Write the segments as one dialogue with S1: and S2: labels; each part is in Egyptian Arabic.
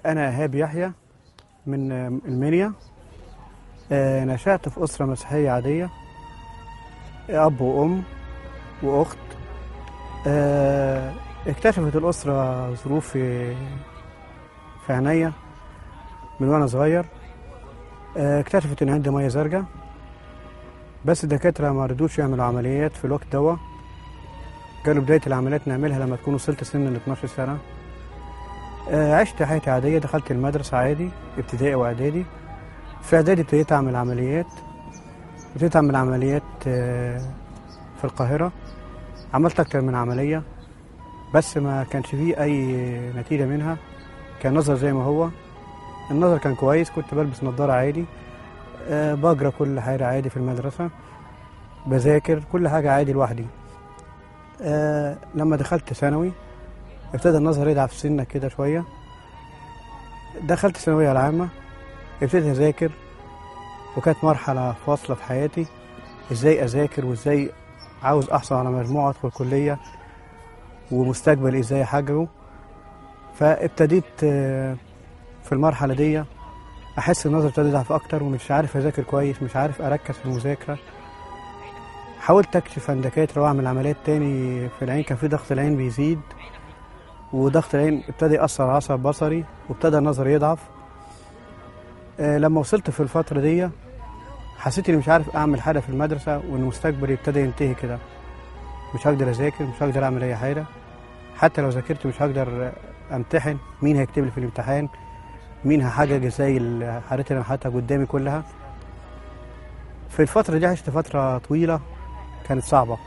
S1: أنا إيهاب يحيى من المنيا آه، نشأت في أسرة مسيحية عادية أب وأم وأخت آه، اكتشفت الأسرة ظروف في في عينيا من وأنا صغير آه، اكتشفت إن عندي مية زرقاء بس الدكاترة ما رضوش يعملوا عمليات في الوقت دوا قالوا بداية العمليات نعملها لما تكون وصلت سن ال 12 سنة آه، عشت حياتي عادية دخلت المدرسة عادي ابتدائي وإعدادي في إعدادي ابتديت أعمل عمليات ابتديت أعمل عمليات آه، في القاهرة عملت أكتر من عملية بس ما كانش فيه أي نتيجة منها كان نظر زي ما هو النظر كان كويس كنت بلبس نظارة عادي آه، بقرا كل حاجة عادي في المدرسة بذاكر كل حاجة عادي لوحدي آه، لما دخلت ثانوي ابتدى النظر يضعف سنة كده شوية دخلت الثانوية العامة ابتديت أذاكر وكانت مرحلة فاصلة في حياتي ازاي أذاكر وازاي عاوز أحصل على مجموعة أدخل كلية ومستقبل ازاي أحققه فابتديت آه، في المرحلة دي أحس النظر ابتدى يضعف أكتر ومش عارف أذاكر كويس مش عارف أركز في المذاكرة حاولت أكشف عن دكاترة وأعمل عمليات تاني في العين كان في ضغط العين بيزيد وضغط العين ابتدى يأثر على عصب بصري وابتدى النظر يضعف آه، لما وصلت في الفترة دي حسيت اني مش عارف اعمل حاجة في المدرسة وان مستقبلي ابتدى ينتهي كده مش هقدر اذاكر مش هقدر اعمل اي حاجة حتى لو ذاكرت مش هقدر امتحن مين هيكتب لي في الامتحان مين هحقق ازاي الحاجات اللي انا حاططها قدامي كلها في الفترة دي عشت فترة طويلة كانت صعبة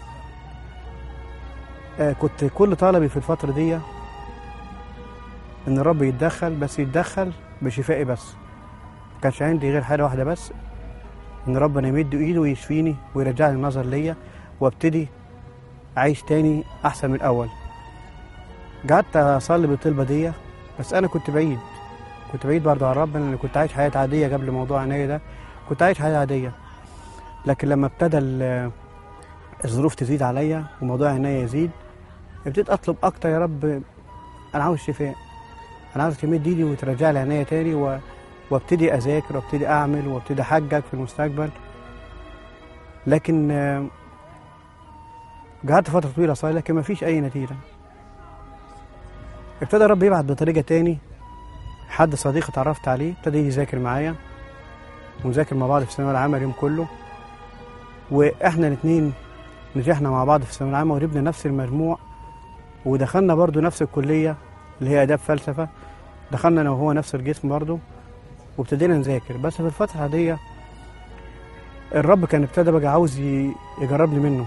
S1: آه، كنت كل طلبي في الفترة دي ان الرب يتدخل بس يتدخل بشفائي بس ما كانش عندي غير حاجة واحدة بس ان ربنا يمد ايده ويشفيني ويرجع لي النظر ليا وابتدي اعيش تاني احسن من الاول قعدت اصلي بالطلبة دي بس انا كنت بعيد كنت بعيد برضه عن ربنا لان كنت عايش حياة عادية قبل موضوع عينيا ده كنت عايش حياة عادية لكن لما ابتدى ال- الظروف تزيد عليا وموضوع عينيا يزيد ابتديت اطلب اكتر يا رب انا عاوز شفاء انا عاوز تمد ايدي وترجع لي عينيا تاني و... وابتدي اذاكر وابتدي اعمل وابتدي احجج في المستقبل لكن آه، قعدت فتره طويله اصلي لكن ما فيش اي نتيجه ابتدى الرب يبعت بطريقه تاني حد صديق اتعرفت عليه ابتدى يجي يذاكر معايا ونذاكر مع بعض في الثانويه العامه اليوم كله واحنا الاثنين نجحنا مع بعض في الثانويه العامه وجبنا نفس المجموع ودخلنا برضو نفس الكليه اللي هي اداب فلسفه دخلنا انا وهو نفس القسم برضو وابتدينا نذاكر بس في الفتره دي الرب كان ابتدى بقى عاوز ي- يجربني منه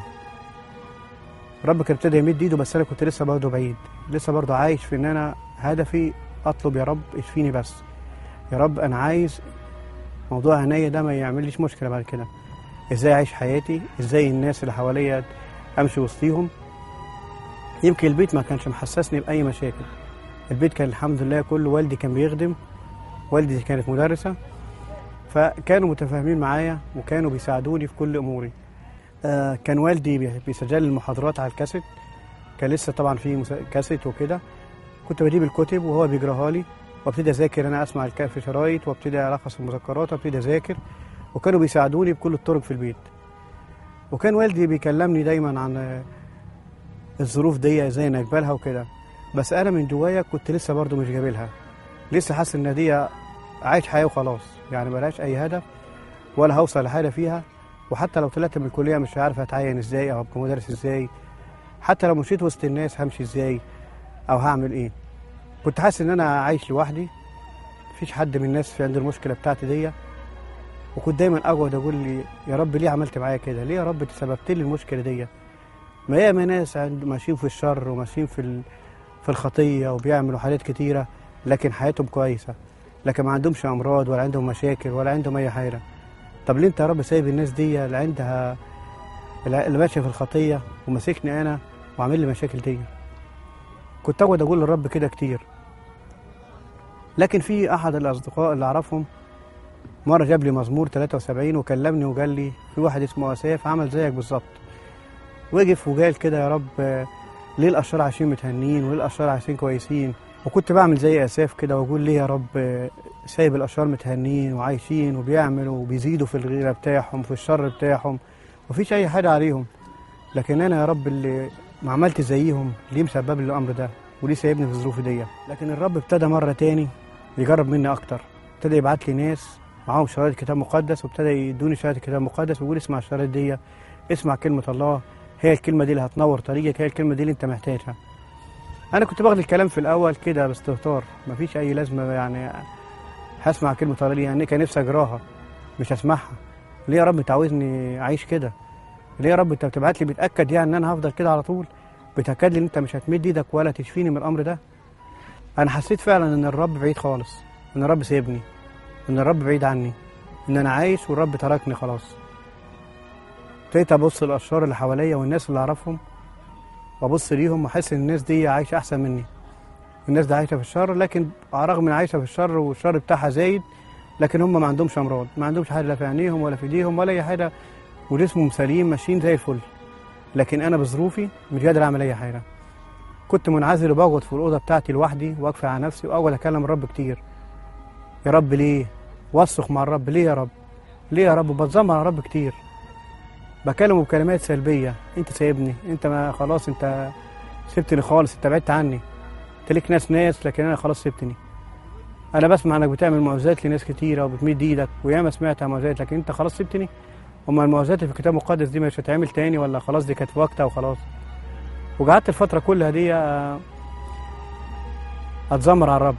S1: الرب كان ابتدى يمد ايده بس انا كنت لسه برضه بعيد لسه برضه عايش في ان انا هدفي اطلب يا رب اشفيني بس يا رب انا عايز موضوع عينيا ده ما يعمليش مشكله بعد كده ازاي اعيش حياتي ازاي الناس اللي حواليا امشي وسطيهم يمكن البيت ما كانش محسسني باي مشاكل البيت كان الحمد لله كله والدي كان بيخدم والدتي كانت مدرسه فكانوا متفاهمين معايا وكانوا بيساعدوني في كل اموري آه كان والدي بي- بيسجل لي المحاضرات على الكاسيت كان لسه طبعا في مس- كاسيت وكده كنت بجيب الكتب وهو بيجراها لي وابتدي اذاكر انا اسمع الك- في شرايط وابتدي الخص المذكرات وابتدي اذاكر وكانوا بيساعدوني بكل الطرق في البيت وكان والدي بيكلمني دايما عن آه، الظروف دي ازاي نقبلها وكده بس انا من جوايا كنت لسه برضو مش قابلها لسه حاسس ان دي عايش حياه وخلاص يعني ملهاش اي هدف ولا هوصل لحاجه فيها وحتى لو طلعت من الكليه مش عارف اتعين ازاي او ابقى مدرس ازاي حتى لو مشيت وسط الناس همشي ازاي او هعمل ايه كنت حاسس ان انا عايش لوحدي مفيش حد من الناس في عند المشكله بتاعتي دي وكنت دايما اقعد اقول لي يا رب ليه عملت معايا كده ليه يا رب سببت لي المشكله دي ما ياما ناس عند ماشيين في الشر وماشيين في ال- في الخطيه وبيعملوا حاجات كتيره لكن حياتهم كويسه لكن ما عندهمش امراض ولا عندهم مشاكل ولا عندهم اي حاجه طب ليه انت يا رب سايب الناس دي اللي عندها اللي ماشيه في الخطيه وماسكني انا وعامل لي مشاكل دي كنت اقعد اقول للرب كده كتير لكن في احد الاصدقاء اللي اعرفهم مره جاب لي مزمور 73 وكلمني وقال لي في واحد اسمه اساف عمل زيك بالظبط وقف وقال كده يا رب آه، ليه الاشرار عايشين متهنين وليه الاشرار عايشين كويسين وكنت بعمل زي اساف كده واقول ليه يا رب آه، سايب الاشرار متهنين وعايشين وبيعملوا وبيزيدوا في الغيره بتاعهم في الشر بتاعهم مفيش اي حاجه عليهم لكن انا يا رب اللي ما عملت زيهم ليه مسبب لي الامر ده وليه سايبني في الظروف دي لكن الرب ابتدى مره تاني يجرب مني اكتر ابتدى يبعت لي ناس معاهم شرايط كتاب مقدس وابتدى يدوني شرايط كتاب مقدس ويقول اسمع الشرايط دي اسمع كلمه الله هي الكلمه دي اللي هتنور طريقك هي الكلمه دي اللي انت محتاجها انا كنت باخد الكلام في الاول كده باستهتار مفيش اي لازمه يعني هسمع كلمه الله ليه يعني كان نفسي اجراها مش هسمعها ليه يا رب انت عاوزني اعيش كده ليه يا رب انت بتبعت لي بتاكد يعني ان انا هفضل كده على طول بتاكد لي ان انت مش هتمد ايدك ولا تشفيني من الامر ده انا حسيت فعلا ان الرب بعيد خالص ان الرب سيبني ان الرب بعيد عني ان انا عايش والرب تركني خلاص ابتديت ابص للاشرار اللي حواليا والناس اللي اعرفهم وابص ليهم واحس ان الناس دي عايشه احسن مني الناس دي عايشه في الشر لكن على الرغم من عايشه في الشر والشر بتاعها زايد لكن هم ما عندهمش امراض ما عندهمش حاجه لا في عينيهم ولا في ايديهم ولا اي حاجه وجسمهم سليم ماشيين زي الفل لكن انا بظروفي مش قادر اعمل اي حاجه كنت منعزل وبقعد في الاوضه بتاعتي لوحدي واقفل على نفسي واقعد اكلم الرب كتير يا رب ليه واثق مع الرب ليه يا رب ليه يا رب بتذمر على الرب كتير بكلمه بكلمات سلبيه انت سايبني انت ما خلاص انت سبتني خالص انت بعدت عني انت ليك ناس ناس لكن انا خلاص سبتني انا بسمع انك بتعمل معجزات لناس كتيره وبتمد ايدك وياما سمعت عن معجزات لكن انت خلاص سبتني اما المعجزات اللي في الكتاب المقدس دي مش هتعمل تاني ولا خلاص دي كانت في وقتها وخلاص وقعدت الفتره كلها دي آه، اتذمر على الرب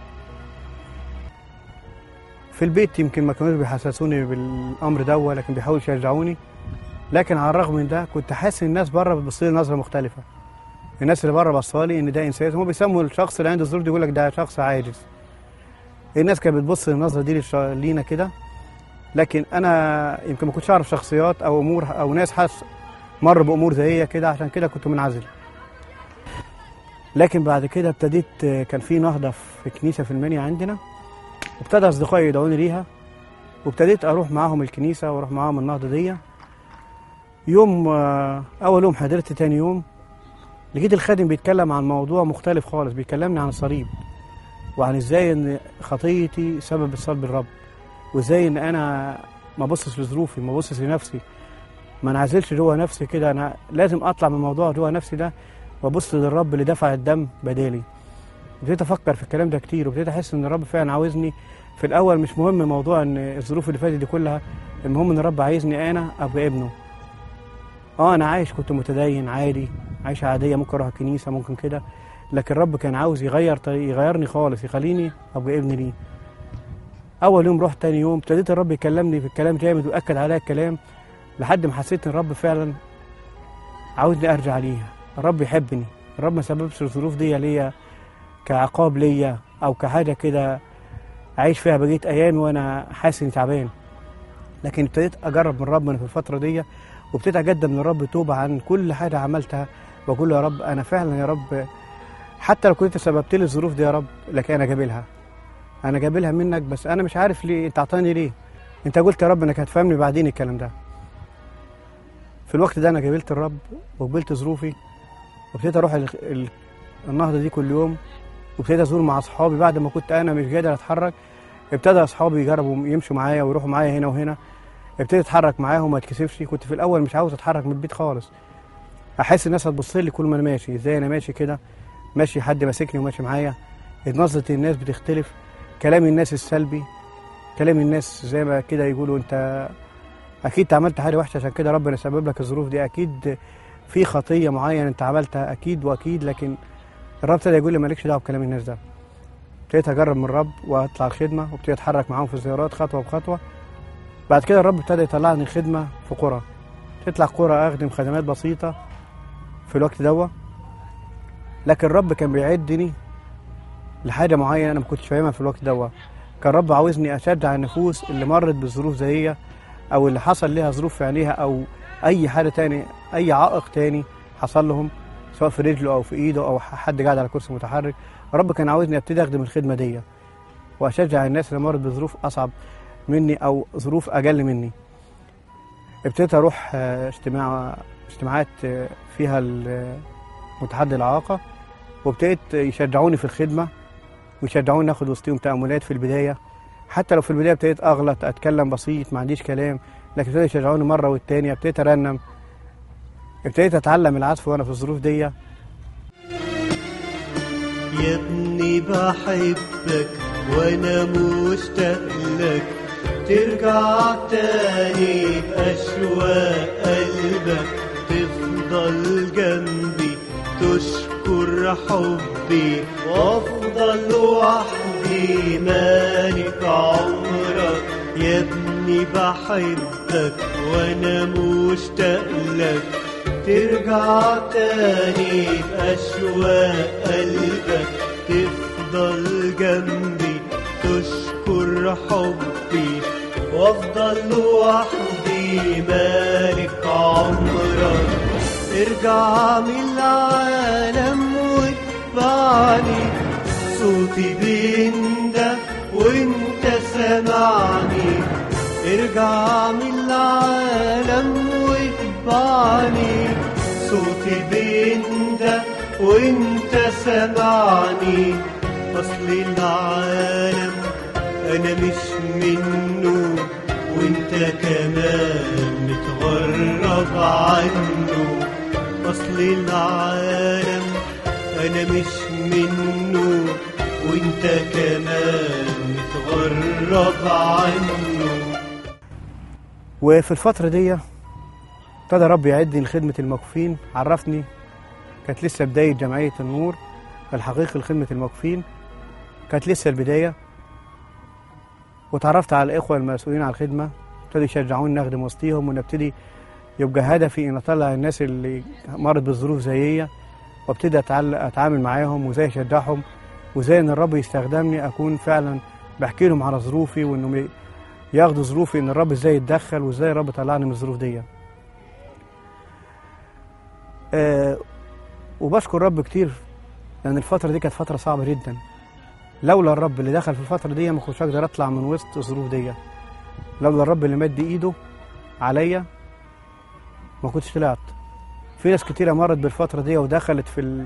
S1: في البيت يمكن ما كانوش بيحسسوني بالامر ده لكن بيحاولوا يشجعوني لكن على الرغم من ده كنت حاسس ان الناس بره بتبص لي نظره مختلفه الناس اللي بره بصوا لي ان ده انسان هم بيسموا الشخص اللي عنده الظروف دي يقول لك ده شخص عاجز الناس كانت بتبص النظره دي للش- لينا كده لكن انا يمكن ما كنتش اعرف شخصيات او امور او ناس حس مر بامور زي كده عشان كده كنت منعزل لكن بعد كده ابتديت كان في نهضه في كنيسه في المنيا عندنا وابتدى اصدقائي يدعوني ليها وابتديت اروح معاهم الكنيسه واروح معاهم النهضه دي يوم آه، اول يوم حضرت تاني يوم لقيت الخادم بيتكلم عن موضوع مختلف خالص بيكلمني عن الصليب وعن ازاي ان خطيتي سبب الصلب الرب وازاي ان انا ما ابصش لظروفي ما ابصش لنفسي ما انعزلش جوه نفسي كده انا لازم اطلع من الموضوع جوه نفسي ده وابص للرب اللي دفع الدم بدالي ابتديت افكر في الكلام ده كتير وابتديت احس ان الرب فعلا عاوزني في الاول مش مهم موضوع ان الظروف اللي فاتت دي كلها المهم ان الرب عايزني انا ابقى ابنه اه انا عايش كنت متدين عادي عايشه عاديه ممكن اروح الكنيسه ممكن كده لكن الرب كان عاوز يغير طريق يغيرني خالص يخليني ابقى ابن ليه اول يوم رحت تاني يوم ابتديت الرب يكلمني في الكلام جامد واكد عليا الكلام لحد ما حسيت ان الرب فعلا عاوزني ارجع ليها الرب يحبني الرب ما سببش الظروف دي ليا كعقاب ليا او كحاجه كده اعيش فيها بقيه ايامي وانا حاسس اني تعبان لكن ابتديت اجرب من ربنا في الفتره دي وابتديت اقدم للرب توبه عن كل حاجه عملتها واقول له يا رب انا فعلا يا رب حتى لو كنت سببت لي الظروف دي يا رب لكن انا جابلها انا جابلها منك بس انا مش عارف ليه انت اعطاني ليه انت قلت يا رب انك هتفهمني بعدين الكلام ده في الوقت ده انا قابلت الرب وقبلت ظروفي وابتديت اروح ال- ال- النهضه دي كل يوم وابتديت ازور مع اصحابي بعد ما كنت انا مش قادر اتحرك ابتدى اصحابي يجربوا يمشوا معايا ويروحوا معايا هنا وهنا ابتديت اتحرك معاهم وما اتكسفش كنت في الاول مش عاوز اتحرك من البيت خالص احس الناس هتبص لي كل ما انا ماشي ازاي انا ماشي كده ماشي حد ماسكني وماشي معايا نظره الناس بتختلف كلام الناس السلبي كلام الناس زي ما كده يقولوا انت اكيد انت عملت حاجه وحشه عشان كده ربنا سبب لك الظروف دي اكيد في خطيه معينه انت عملتها اكيد واكيد لكن الرب ابتدى يقول لي مالكش دعوه بكلام الناس ده ابتديت اجرب من الرب واطلع الخدمه وابتديت اتحرك معاهم في الزيارات خطوه بخطوه بعد كده الرب ابتدى يطلعني خدمه في قرى تطلع قرى اخدم خدمات بسيطه في الوقت دوا لكن الرب كان بيعدني لحاجه معينه انا ما كنتش فاهمها في الوقت دوا كان الرب عاوزني اشجع النفوس اللي مرت بظروف زيها او اللي حصل ليها ظروف في عينيها او اي حاجه تاني اي عائق تاني حصل لهم سواء في رجله او في ايده او حد قاعد على كرسي متحرك الرب كان عاوزني ابتدي اخدم الخدمه دي واشجع الناس اللي مرت بظروف اصعب مني او ظروف اقل مني ابتديت اروح آه، اجتماع اجتماعات آه، فيها ال- متحدي الاعاقه وابتديت يشجعوني في الخدمه ويشجعوني ناخد وسطهم تأملات في البداية حتى لو في البداية ابتديت أغلط أتكلم بسيط ما عنديش كلام لكن ابتدوا يشجعوني مرة والتانية ابتديت أرنم ابتديت أتعلم العزف وأنا في الظروف دي
S2: يا ابني بحبك وانا مشتاق لك ترجع تاني بأشواق قلبك تفضل جنبي تشكر حبي وافضل وحدي مالك عمرك يا ابني بحبك وانا مشتاق لك ترجع تاني بأشواق قلبك تفضل جنبي تشكر حبي وافضل لوحدي مالك عمرك ارجع من العالم واتبعني صوتي بينده وانت سامعني ارجع من العالم واتبعني صوتي بينده وانت سامعني اصل العالم انا مش منه وانت كمان متغرب عنه اصل العالم انا مش منه وانت كمان متغرب عنه
S1: وفي الفترة دي ابتدى ربي يعدني لخدمة الموقوفين عرفني كانت لسه بداية جمعية النور الحقيقي لخدمة الموقوفين كانت لسه البداية وتعرفت على الإخوة المسؤولين على الخدمة ابتدوا يشجعوني نخدم وسطيهم ونبتدي يبقى هدفي إن أطلع الناس اللي مرت بالظروف زيية وابتدي أتعل- أتعامل معاهم وإزاي أشجعهم وإزاي إن الرب يستخدمني أكون فعلا بحكي لهم على ظروفي وإنهم ي- ياخدوا ظروفي إن الرب إزاي يتدخل وإزاي الرب طلعني من الظروف دي. آه وبشكر الرب كتير لأن الفترة دي كانت فترة صعبة جدا. لولا الرب اللي دخل في الفترة دي ما كنتش أقدر أطلع من وسط الظروف دي. لولا الرب اللي مد إيده عليا ما كنتش طلعت. في ناس كتيرة مرت بالفترة دي ودخلت في ال...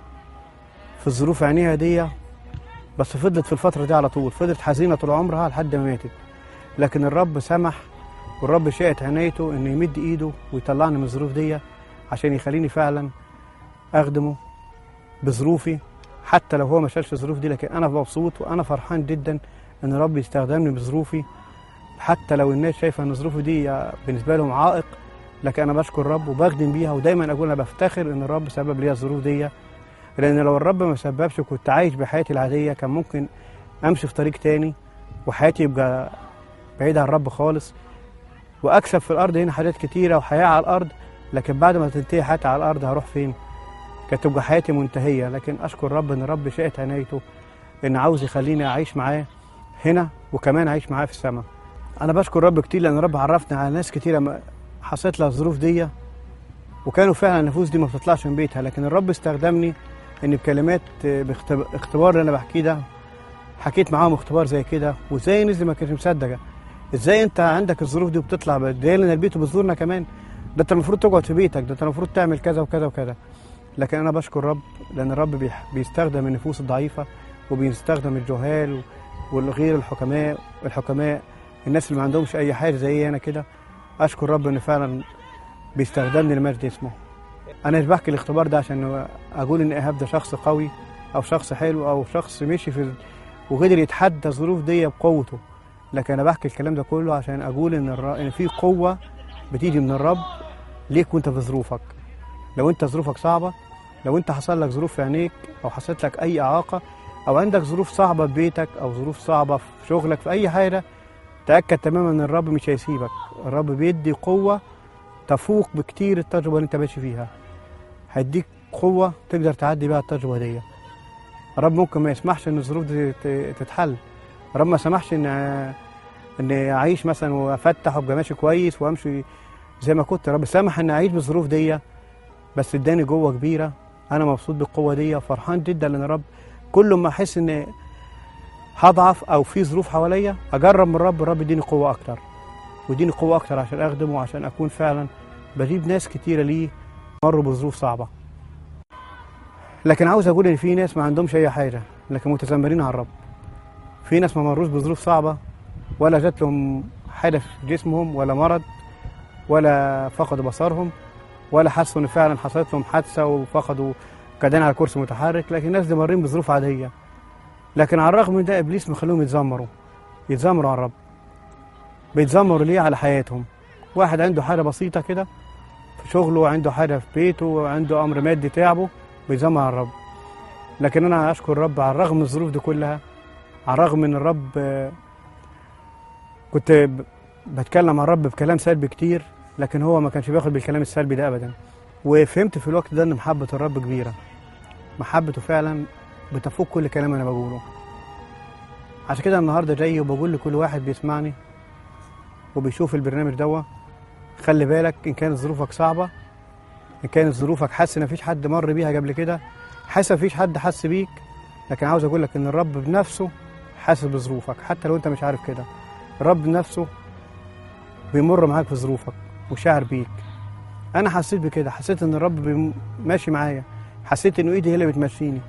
S1: في الظروف عينيها دي بس فضلت في الفترة دي على طول فضلت حزينة طول عمرها لحد ما ماتت لكن الرب سمح والرب شاءت عنايته انه يمد ايده ويطلعني من الظروف دي عشان يخليني فعلا اخدمه بظروفي حتى لو هو ما شالش الظروف دي لكن انا مبسوط وانا فرحان جدا ان الرب يستخدمني بظروفي حتى لو الناس شايفه ان ظروفي دي بالنسبه لهم عائق لكن انا بشكر الرب وبخدم بيها ودايما اقول انا بفتخر ان الرب سبب لي الظروف دي لان لو الرب ما سببش كنت عايش بحياتي العاديه كان ممكن امشي في طريق تاني وحياتي يبقى بعيد عن الرب خالص واكسب في الارض هنا حاجات كتيره وحياه على الارض لكن بعد ما تنتهي حياتي على الارض هروح فين كانت تبقى حياتي منتهيه لكن اشكر الرب ان الرب شاءت عنايته ان عاوز يخليني اعيش معاه هنا وكمان اعيش معاه في السماء انا بشكر الرب كتير لان الرب عرفني على ناس كتيره ما- حصلت لها الظروف دي وكانوا فعلا النفوس دي ما بتطلعش من بيتها لكن الرب استخدمني ان بكلمات باختب- اختبار اللي انا بحكيه ده حكيت معاهم اختبار زي كده وازاي نزل ما كانش مصدقه ازاي انت عندك الظروف دي وبتطلع ده لنا البيت وبتزورنا كمان ده انت المفروض تقعد في بيتك ده انت المفروض تعمل كذا وكذا وكذا لكن انا بشكر الرب لان الرب بيح- بيستخدم النفوس الضعيفه وبيستخدم الجهال والغير الحكماء الحكماء الناس اللي ما عندهمش اي حاجه زي انا كده اشكر الرب ان فعلا بيستخدمني لمجد اسمه انا مش بحكي الاختبار ده عشان اقول ان ايهاب ده شخص قوي او شخص حلو او شخص مشي في وقدر يتحدى الظروف دي بقوته لكن انا بحكي الكلام ده كله عشان اقول ان الر... ان في قوه بتيجي من الرب ليك وانت في ظروفك لو انت ظروفك صعبه لو انت حصل لك ظروف في عينيك او حصلت لك اي اعاقه او عندك ظروف صعبه في بيتك او ظروف صعبه في شغلك في اي حاجه تاكد تماما ان الرب مش هيسيبك الرب بيدي قوه تفوق بكتير التجربه اللي انت ماشي فيها هيديك قوه تقدر تعدي بيها التجربه دي الرب ممكن ما يسمحش ان الظروف دي ت- تتحل الرب ما سمحش ان ان اعيش مثلا وافتح وابقى ماشي كويس وامشي زي ما كنت الرب سمح ان اعيش بالظروف دي بس اداني جوه كبيره انا مبسوط بالقوه دي وفرحان جدا لان الرب كل ما احس ان هضعف او في ظروف حواليا اجرب من الرب الرب يديني قوه اكتر ويديني قوه اكتر عشان اخدمه وعشان اكون فعلا بجيب ناس كتيره ليه مروا بظروف صعبه لكن عاوز اقول ان في ناس ما عندهمش اي حاجه لكن متذمرين على الرب في ناس ما مروش بظروف صعبة ولا جات لهم حاجة في جسمهم ولا مرض ولا فقدوا بصرهم ولا حسوا ان فعلا حصلت لهم حادثة وفقدوا قاعدين على كرسي متحرك لكن الناس دي مارين بظروف عادية لكن على الرغم من ده ابليس مخليهم يتذمروا يتذمروا على الرب بيتذمروا ليه على حياتهم واحد عنده حاجة بسيطة كده في شغله عنده حاجة في بيته عنده أمر مادي تعبه بيزمع على الرب لكن أنا أشكر الرب على الرغم من الظروف دي كلها على الرغم من الرب آه، كنت ب- بتكلم عن الرب بكلام سلبي كتير لكن هو ما كانش بياخد بالكلام السلبي ده أبدا وفهمت في الوقت ده إن محبة الرب كبيرة محبته فعلا بتفوق كل كلام أنا بقوله عشان كده النهارده جاي وبقول لكل واحد بيسمعني وبيشوف البرنامج دوا خلي بالك ان كانت ظروفك صعبه ان كانت ظروفك حاسس ان مفيش حد مر بيها قبل كده حاسس مفيش حد حس بيك لكن عاوز اقول لك ان الرب بنفسه حاسس بظروفك حتى لو انت مش عارف كده الرب بنفسه بيمر معاك في ظروفك وشاعر بيك انا حسيت بكده حسيت ان الرب بيم- ماشي معايا حسيت انه ايدي هي اللي بتمشيني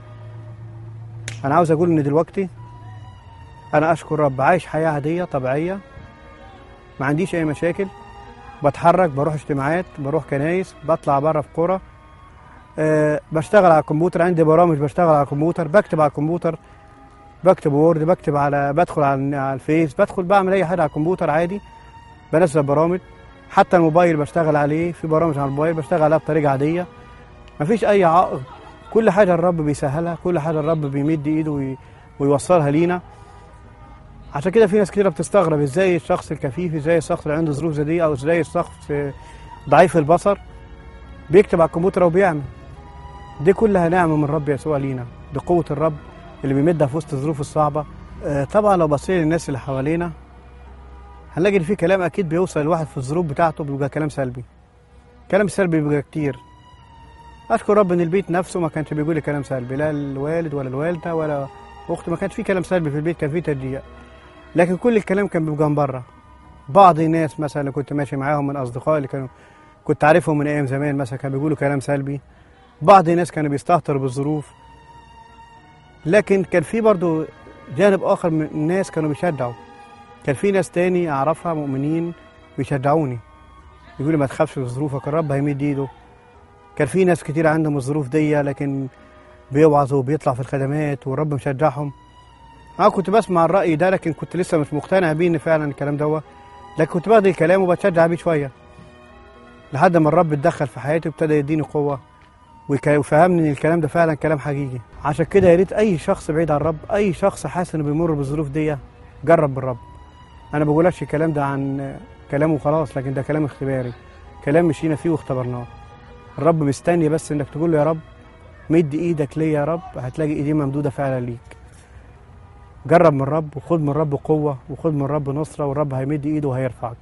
S1: انا عاوز اقول ان دلوقتي انا اشكر الرب عايش حياه عاديه طبيعيه ما عنديش اي مشاكل بتحرك بروح اجتماعات بروح كنايس بطلع بره في قرى أه بشتغل على الكمبيوتر عندي برامج بشتغل على الكمبيوتر بكتب على الكمبيوتر بكتب وورد بكتب على بدخل على, على الفيس بدخل بعمل اي حاجه على الكمبيوتر عادي بنزل برامج حتى الموبايل بشتغل عليه في برامج على الموبايل بشتغل عليها بطريقه عاديه مفيش اي عائق كل حاجه الرب بيسهلها كل حاجه الرب بيمد ايده وي- ويوصلها لينا عشان كده في ناس كتير بتستغرب ازاي الشخص الكفيف ازاي الشخص اللي عنده ظروف زي دي او ازاي الشخص ضعيف البصر بيكتب على الكمبيوتر وبيعمل دي كلها نعمه من رب يسوع لينا دي قوه الرب اللي بيمدها في وسط الظروف الصعبه آه، طبعا لو بصينا للناس اللي حوالينا هنلاقي ان في كلام اكيد بيوصل الواحد في الظروف بتاعته بيبقى كلام سلبي كلام سلبي بيبقى كتير اشكر رب ان البيت نفسه ما كانش بيقول لي كلام سلبي لا الوالد ولا الوالده ولا اختي ما كانش في كلام سلبي في البيت كان في تشجيع لكن كل الكلام كان بيبقى من بره بعض الناس مثلا اللي كنت ماشي معاهم من اصدقائي اللي كانوا كنت عارفهم من ايام زمان مثلا كانوا بيقولوا كلام سلبي بعض الناس كانوا بيستهتروا بالظروف لكن كان في برضو جانب اخر من الناس كانوا بيشجعوا كان في ناس تاني اعرفها مؤمنين بيشجعوني يقولوا ما تخافش في ظروفك الرب هيمد ايده كان في ناس كتير عندهم الظروف دي لكن بيوعظوا وبيطلع في الخدمات والرب مشجعهم انا كنت بسمع الراي ده لكن كنت لسه مش مقتنع بيه ان فعلا الكلام ده لكن كنت باخد الكلام وبتشجع بيه شويه لحد ما الرب اتدخل في حياتي وابتدى يديني قوه ويك- ويفهمني ان الكلام ده فعلا كلام حقيقي عشان كده يا ريت اي شخص بعيد عن الرب اي شخص حاسس انه بيمر بالظروف دي جرب بالرب انا ما بقولكش الكلام ده عن كلام وخلاص لكن ده كلام اختباري كلام مشينا فيه واختبرناه الرب مستني بس انك تقول له يا رب مد ايدك ليا يا رب هتلاقي ايديه ممدوده فعلا ليك جرب من الرب وخد من الرب قوه وخد من الرب نصره والرب هيمد ايده وهيرفعك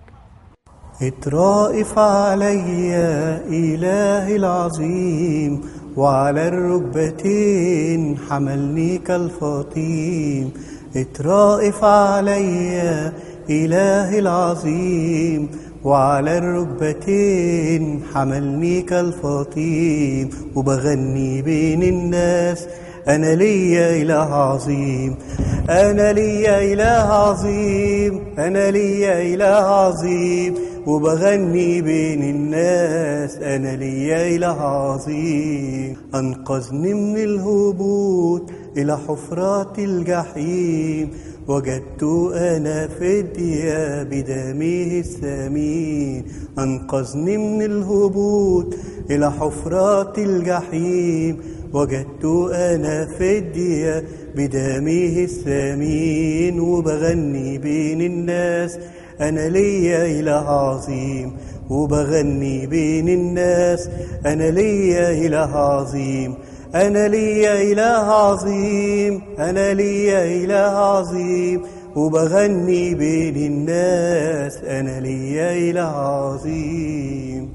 S2: اترائف علي إلهي العظيم وعلى الركبتين حملني كالفطيم اترائف علي إلهي العظيم وعلى الركبتين حملني كالفطيم وبغني بين الناس أنا ليا إله عظيم أنا ليا إله عظيم أنا ليا إله عظيم وبغني بين الناس أنا ليا إله عظيم أنقذني من الهبوط إلى حفرات الجحيم وجدت أنا فدية بدمه الثمين أنقذني من الهبوط إلى حفرات الجحيم وجدت أنا فدية بدمه الثمين وبغني بين الناس أنا ليا إله عظيم وبغني بين الناس أنا ليا إله عظيم أنا ليا إله عظيم أنا ليا إله عظيم وبغني بين الناس أنا ليا إله عظيم